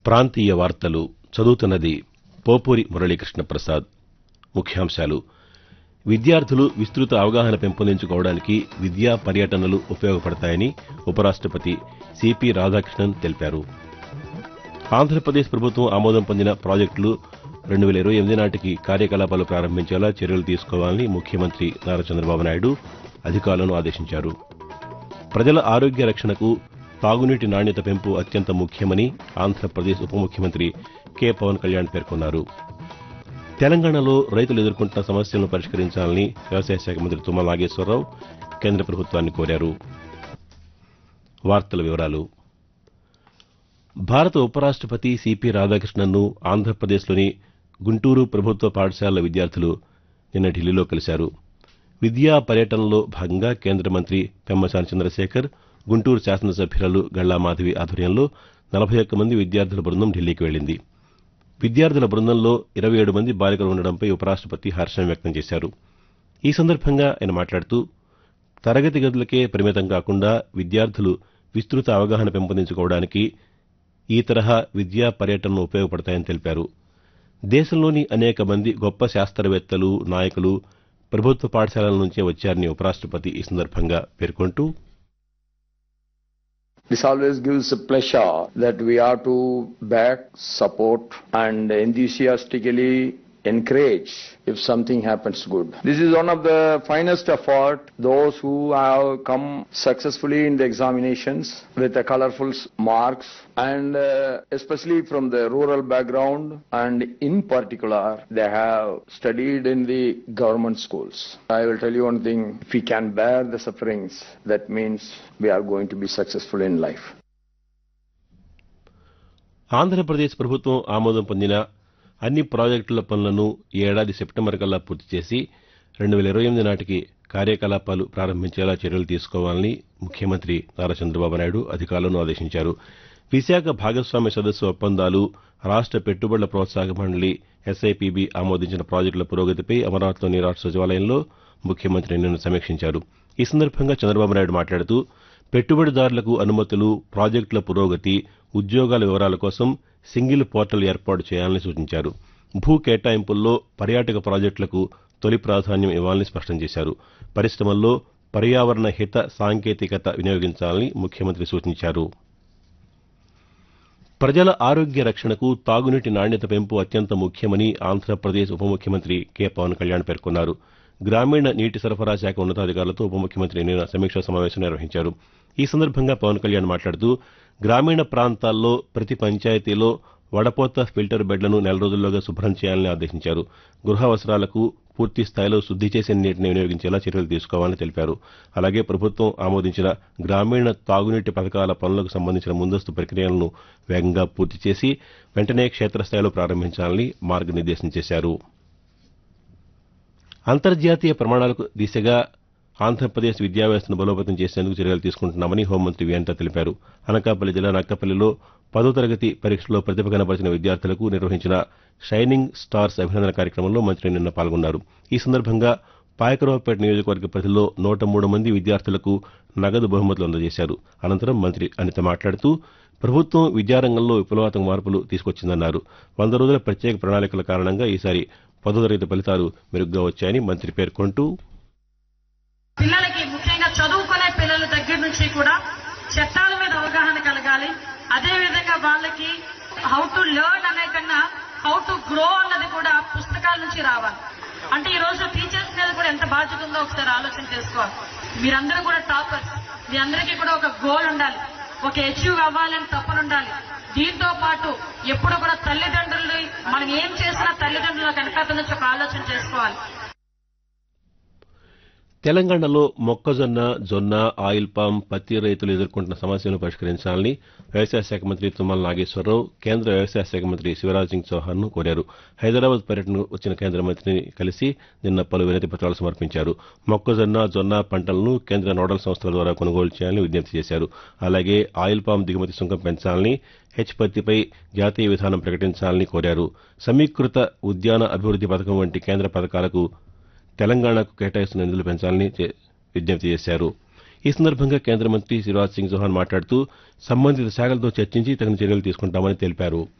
ప్రాంతీయ వార్తలు చదువుతున్నది పోపూరి మురళీకృష్ణ ప్రసాద్ ముఖ్యాంశాలు విద్యార్థులు విస్తృత అవగాహన పెంపొందించుకోవడానికి విద్యా పర్యటనలు ఉపయోగపడతాయని ఉపరాష్టపతి సిపి రాధాకృష్ణన్ తెలిపారు ఆంధ్రప్రదేశ్ ప్రభుత్వం ఆమోదం పొందిన ప్రాజెక్టులు రెండు వేల ఇరవై ఎనిమిది నాటికి కార్యకలాపాలు ప్రారంభించేలా చర్యలు తీసుకోవాలని ముఖ్యమంత్రి నారా చంద్రబాబు నాయుడు అధికారులను ఆదేశించారు ప్రజల ఆరోగ్య రక్షణకు తాగునీటి నాణ్యత పెంపు అత్యంత ముఖ్యమని ఆంధ్రప్రదేశ్ ఉప ముఖ్యమంత్రి కె పవన్ కళ్యాణ్ పేర్కొన్నారు తెలంగాణలో రైతులు ఎదుర్కొంటున్న సమస్యలను పరిష్కరించాలని వ్యవసాయ శాఖ మంత్రి తుమ్మల నాగేశ్వరరావు కేంద్ర ప్రభుత్వాన్ని కోరారు వార్తల వివరాలు భారత ఉపరాష్టపతి సిపి రాధాకృష్ణన్ను ఆంధ్రప్రదేశ్లోని గుంటూరు ప్రభుత్వ పాఠశాలల విద్యార్థులు నిన్న ఢిల్లీలో కలిశారు విద్యా పర్యటనలో భాగంగా కేంద్ర మంత్రి పెమ్మసాని చంద్రశేఖర్ గుంటూరు శాసనసభ్యురాలు గళ్లా మాధవి ఆధ్వర్యంలో నలభై ఒక్క మంది విద్యార్థుల బృందం ఢిల్లీకి వెళ్లింది విద్యార్థుల బృందంలో ఇరవై ఏడు మంది బాలికలు ఉండడంపై ఉపరాష్టపతి హర్షం వ్యక్తం చేశారు ఈ సందర్భంగా ఆయన మాట్లాడుతూ తరగతి గదులకే పరిమితం కాకుండా విద్యార్థులు విస్తృత అవగాహన పెంపొందించుకోవడానికి ఈ తరహా విద్యా పర్యటనలు ఉపయోగపడతాయని తెలిపారు దేశంలోని అనేక మంది గొప్ప శాస్త్రవేత్తలు నాయకులు ప్రభుత్వ పాఠశాలల నుంచే వచ్చారని ఉపరాష్టపతి ఈ సందర్భంగా పేర్కొంటూ This always gives a pleasure that we are to back, support, and enthusiastically encourage if something happens good. This is one of the finest effort. Those who have come successfully in the examinations with the colorful marks, and uh, especially from the rural background, and in particular, they have studied in the government schools. I will tell you one thing: if we can bear the sufferings, that means we are going to be successful in life. Andhra Pradesh ప్రభుత్వం ఆమోదం పొందిన అన్ని ప్రాజెక్టుల పనులను ఈ ఏడాది September కల్లా పూర్తి చేసి రెండు వేల ఇరవై ఎనిమిది నాటికి కార్యకలాపాలు ప్రారంభించేలా చర్యలు తీసుకోవాలని ముఖ్యమంత్రి నారా చంద్రబాబు నాయుడు అధికారులను ఆదేశించారు విశాఖ భాగస్వామ్య సదస్సు ఒప్పందాలు రాష్ట పెట్టుబడుల ప్రోత్సాహక మండలి ఎస్ఐపిబి ఆమోదించిన ప్రాజెక్టుల పురోగతిపై అమరావతిలోని రాష్ట సచివాలయంలో ముఖ్యమంత్రి నిన్న సమీక్షించారు ఈ సందర్భంగా చంద్రబాబు నాయుడు మాట్లాడుతూ పెట్టుబడిదారులకు అనుమతులు ప్రాజెక్టుల పురోగతి ఉద్యోగాల వివరాల కోసం సింగిల్ పోర్టల్ ఏర్పాటు చేయాలని సూచించారు భూ కేటాయింపుల్లో పర్యాటక ప్రాజెక్టులకు తొలి ప్రాధాన్యం ఇవ్వాలని స్పష్టం చేశారు పరిశ్రమల్లో పర్యావరణ హిత సాంకేతికత వినియోగించాలని ముఖ్యమంత్రి సూచించారు ప్రజల ఆరోగ్య రక్షణకు తాగునీటి నాణ్యత పెంపు అత్యంత ముఖ్యమని ఆంధ్రప్రదేశ్ ఉప ముఖ్యమంత్రి కె పవన్ కళ్యాణ్ పేర్కొన్నారు గ్రామీణ నీటి సరఫరా శాఖ ఉన్నతాధికారులతో ఉప ముఖ్యమంత్రి నిన్న సమీక్షా సమావేశం నిర్వహించారు ఈ సందర్భంగా పవన్ కళ్యాణ్ మాట్లాడుతూ గ్రామీణ ప్రాంతాల్లో ప్రతి పంచాయతీలో వడపోత ఫిల్టర్ బెడ్లను నెల రోజుల్లోగా శుభ్రం చేయాలని ఆదేశించారు గృహ అవసరాలకు పూర్తి స్థాయిలో శుద్ది చేసిన నీటిని వినియోగించేలా చర్యలు తీసుకోవాలని తెలిపారు అలాగే ప్రభుత్వం ఆమోదించిన గ్రామీణ తాగునీటి పథకాల పనులకు సంబంధించిన ముందస్తు ప్రక్రియలను వేగంగా పూర్తి చేసి వెంటనే క్షేత్రస్థాయిలో ప్రారంభించాలని మార్గనిర్దేశం చేశారు అంతర్జాతీయ ప్రమాణాలకు దిశగా ఆంధ్రప్రదేశ్ విద్యా వ్యవస్థను బలోపేతం చేసేందుకు చర్యలు తీసుకుంటున్నామని హోంమంత్రి వేంట తెలిపారు అనకాపల్లి జిల్లా నక్కపల్లిలో పదో తరగతి పరీక్షలో ప్రతిభ కనబరిచిన విద్యార్థులకు నిర్వహించిన షైనింగ్ స్టార్స్ అభినందన కార్యక్రమంలో మంత్రి నిన్న పాల్గొన్నారు ఈ సందర్భంగా పాయకరావుపేట నియోజకవర్గ పరిధిలో నూట మూడు మంది విద్యార్థులకు నగదు బహుమతులు అందజేశారు అనంతరం మంత్రి అనిత మాట్లాడుతూ ప్రభుత్వం విద్యారంగంలో విప్లవాత్మక మార్పులు తీసుకొచ్చిందన్నారు వంద రోజుల ప్రత్యేక ప్రణాళికల కారణంగా ఈసారి పదో తరగతి ఫలితాలు మెరుగ్గా వచ్చాయని మంత్రి పేర్కొంటూ పిల్లలకి ముఖ్యంగా చదువుకునే పిల్లల దగ్గర నుంచి కూడా చట్టాల మీద అవగాహన కలగాలి అదే విధంగా వాళ్ళకి హౌ టు లెర్న్ అనే కన్నా హౌ టు గ్రో అన్నది కూడా పుస్తకాల నుంచి రావాలి అంటే ఈ రోజు టీచర్స్ మీద కూడా ఎంత బాధ్యత ఉందో ఒకసారి ఆలోచన చేసుకోవాలి మీరందరూ కూడా టాపర్స్ మీ అందరికీ కూడా ఒక గోల్ ఉండాలి ఒక అచీవ్ అవ్వాలని తప్పన ఉండాలి దీంతో పాటు ఎప్పుడు కూడా తల్లిదండ్రులు మనం ఏం చేసినా తల్లిదండ్రుల కనకాపి ఒక ఆలోచన చేసుకోవాలి తెలంగాణలో మొక్కజొన్న జొన్న ఆయిల్ పామ్ పత్తి రైతులు ఎదుర్కొంటున్న సమస్యలను పరిష్కరించాలని వ్యవసాయ శాఖ మంత్రి తుమ్మల నాగేశ్వరరావు కేంద్ర వ్యవసాయ శాఖ మంత్రి శివరాజ్ సింగ్ చౌహాన్ను కోరారు హైదరాబాద్ పర్యటనకు వచ్చిన కేంద్ర మంత్రిని కలిసి నిన్న పలు వినతి పత్రాలు సమర్పించారు మొక్కజొన్న జొన్న పంటలను కేంద్ర నోడల్ సంస్థల ద్వారా కొనుగోలు చేయాలని విజ్ఞప్తి చేశారు అలాగే ఆయిల్ పామ్ దిగుమతి సుంకం పెంచాలని హెచ్ పత్తిపై జాతీయ విధానం ప్రకటించాలని కోరారు సమీకృత ఉద్యాన అభివృద్ది పథకం వంటి కేంద్ర పథకాలకు తెలంగాణకు కేటాయిస్తున్న నిధులు పెంచాలని విజ్ఞప్తి చేశారు ఈ సందర్భంగా కేంద్ర మంత్రి శివరాజ్ సింగ్ చౌహాన్ మాట్లాడుతూ సంబంధిత శాఖలతో చర్చించి తగిన చర్యలు తీసుకుంటామని తెలిపారు